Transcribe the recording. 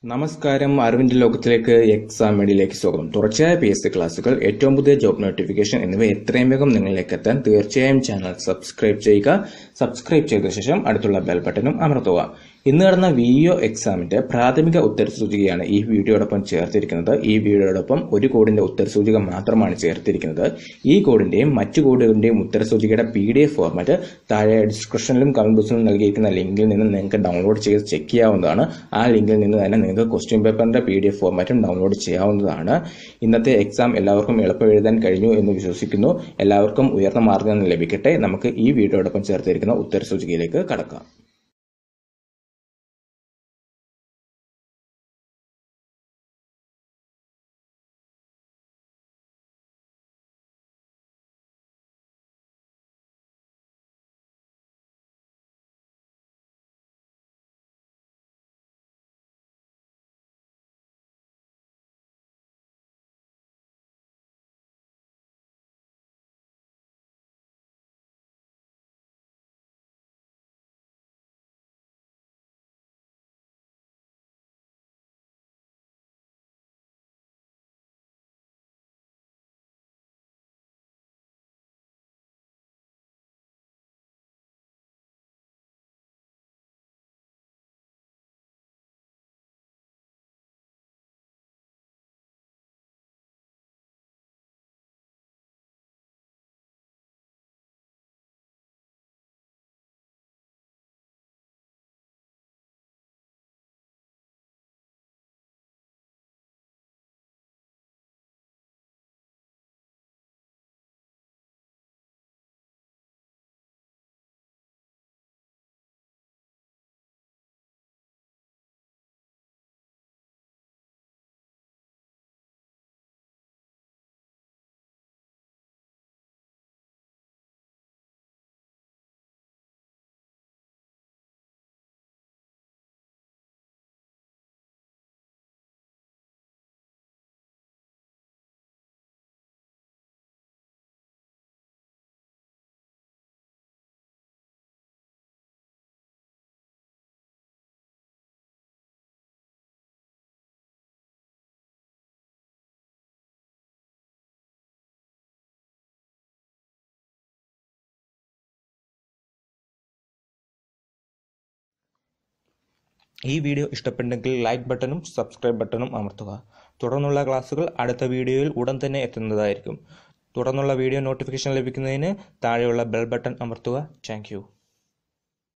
നമസ്കാരം അറിവിന്റെ ലോകത്തിലേക്ക് എക്സാം മീഡിയയിലേക്ക് സ്വാഗതം തുടർച്ചയായ പി എസ് സി ക്ലാസുകൾ ഏറ്റവും പുതിയ ജോബ് നോട്ടിഫിക്കേഷൻ എന്നിവ എത്രയും വേഗം നിങ്ങളിലേക്ക് എത്താൻ തീർച്ചയായും ചാനൽ സബ്സ്ക്രൈബ് ചെയ്യുക സബ്സ്ക്രൈബ് ചെയ്ത ശേഷം അടുത്തുള്ള ബെൽ ബട്ടണും അമർത്തുക ഇന്ന് നടന്ന വി ഒ എക്സാമിന്റെ പ്രാഥമിക ഉത്തരസൂചികയാണ് ഈ വീഡിയോടൊപ്പം ചേർത്തിരിക്കുന്നത് ഈ വീഡിയോടൊപ്പം ഒരു കോഡിന്റെ ഉത്തരസൂചിക മാത്രമാണ് ചേർത്തിരിക്കുന്നത് ഈ കോഡിന്റെയും മറ്റു കോഡുകളുടെയും ഉത്തരസൂചികയുടെ പി ഡി എഫ് ഫോർമാറ്റ് താഴെ ഡിസ്ക്രിപ്ഷനിലും കമന്റ് ബോക്സിലും നൽകിയിരിക്കുന്ന ലിങ്കിൽ നിന്ന് നിങ്ങൾക്ക് ഡൗൺലോഡ് ചെയ്ത് ചെക്ക് ചെയ്യാവുന്നതാണ് ആ ലിങ്കിൽ നിന്ന് തന്നെ നിങ്ങൾക്ക് ക്വസ്റ്റ്യൻ പേപ്പറിന്റെ പി ഡി എഫ് ഫോർമാറ്റും ഡൗൺലോഡ് ചെയ്യാവുന്നതാണ് ഇന്നത്തെ എക്സാം എല്ലാവർക്കും എളുപ്പം എഴുതാൻ കഴിഞ്ഞു എന്ന് വിശ്വസിക്കുന്നു എല്ലാവർക്കും ഉയർന്ന മാർഗ്ഗം ലഭിക്കട്ടെ നമുക്ക് ഈ വീഡിയോടൊപ്പം ചേർത്തിരിക്കുന്ന ഉത്തരസൂചികയിലേക്ക് കടക്കാം ഈ വീഡിയോ ഇഷ്ടപ്പെട്ടെങ്കിൽ ലൈക്ക് ബട്ടണും സബ്സ്ക്രൈബ് ബട്ടണും അമർത്തുക തുടർന്നുള്ള ക്ലാസ്സുകൾ അടുത്ത വീഡിയോയിൽ ഉടൻ തന്നെ എത്തുന്നതായിരിക്കും തുടർന്നുള്ള വീഡിയോ നോട്ടിഫിക്കേഷൻ ലഭിക്കുന്നതിന് താഴെയുള്ള ബെൽ ബട്ടൺ അമർത്തുക താങ്ക്